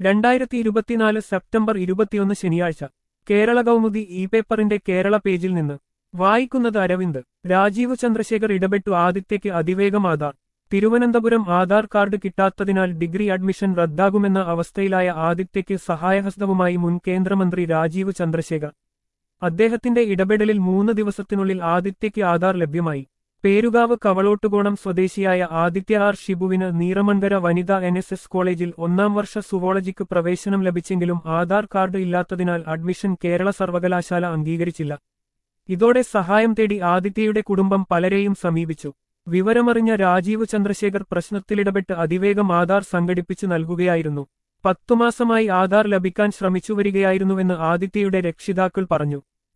രണ്ടായിരത്തി ഇരുപത്തിനാല് സെപ്റ്റംബർ ഇരുപത്തിയൊന്ന് ശനിയാഴ്ച കേരള കൗമുദി ഇ പേപ്പറിന്റെ കേരള പേജിൽ നിന്ന് വായിക്കുന്നത് അരവിന്ദ് രാജീവ് ചന്ദ്രശേഖർ ഇടപെട്ടു ആദിത്യയ്ക്ക് അതിവേഗം ആധാർ തിരുവനന്തപുരം ആധാർ കാർഡ് കിട്ടാത്തതിനാൽ ഡിഗ്രി അഡ്മിഷൻ റദ്ദാകുമെന്ന അവസ്ഥയിലായ ആദിത്യയ്ക്ക് സഹായഹസ്തവുമായി മുൻ കേന്ദ്രമന്ത്രി രാജീവ് ചന്ദ്രശേഖർ അദ്ദേഹത്തിന്റെ ഇടപെടലിൽ മൂന്ന് ദിവസത്തിനുള്ളിൽ ആദിത്യയ്ക്ക് ആധാർ ലഭ്യമായി പേരുകാവ് കവളോട്ടുകോണം സ്വദേശിയായ ആദിത്യ ആർ ഷിബുവിന് നീറമൺകര വനിതാ എൻ എസ് എസ് കോളേജിൽ ഒന്നാം വർഷ സുവോളജിക്ക് പ്രവേശനം ലഭിച്ചെങ്കിലും ആധാർ കാർഡ് ഇല്ലാത്തതിനാൽ അഡ്മിഷൻ കേരള സർവകലാശാല അംഗീകരിച്ചില്ല ഇതോടെ സഹായം തേടി ആദിത്യയുടെ കുടുംബം പലരെയും സമീപിച്ചു വിവരമറിഞ്ഞ രാജീവ് ചന്ദ്രശേഖർ പ്രശ്നത്തിലിടപെട്ട് അതിവേഗം ആധാർ സംഘടിപ്പിച്ചു നൽകുകയായിരുന്നു പത്തുമാസമായി ആധാർ ലഭിക്കാൻ ശ്രമിച്ചുവരികയായിരുന്നുവെന്ന് ആദിത്യയുടെ രക്ഷിതാക്കൾ പറഞ്ഞു